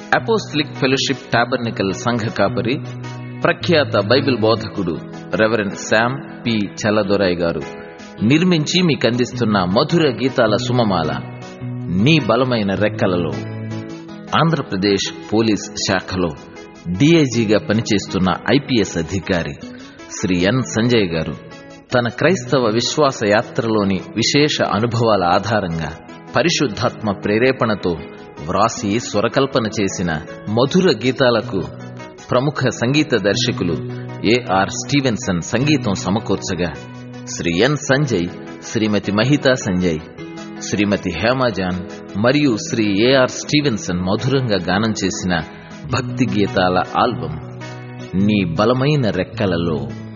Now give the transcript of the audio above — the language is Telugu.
అపోస్లిక్ ఫెలోషిప్ టాబర్నికల్ సంఘ కాపరి ప్రఖ్యాత బైబిల్ బోధకుడు రెవరెండ్ శామ్ పి చల్లదొరాయ్ గారు నిర్మించి మీకు అందిస్తున్న మధుర గీతాల సుమమాల నీ బలమైన రెక్కలలో ఆంధ్రప్రదేశ్ పోలీస్ శాఖలో డిఐజీగా పనిచేస్తున్న ఐపీఎస్ అధికారి శ్రీ ఎన్ సంజయ్ గారు తన క్రైస్తవ విశ్వాస యాత్రలోని విశేష అనుభవాల ఆధారంగా పరిశుద్ధాత్మ ప్రేరేపణతో వ్రాసి స్వరకల్పన చేసిన మధుర గీతాలకు ప్రముఖ సంగీత దర్శకులు ఏఆర్ స్టీవెన్సన్ సంగీతం సమకూర్చగా శ్రీ ఎన్ సంజయ్ శ్రీమతి మహితా సంజయ్ శ్రీమతి హేమాజాన్ మరియు శ్రీ ఏఆర్ స్టీవెన్సన్ మధురంగా గానం చేసిన భక్తి గీతాల ఆల్బం నీ బలమైన రెక్కలలో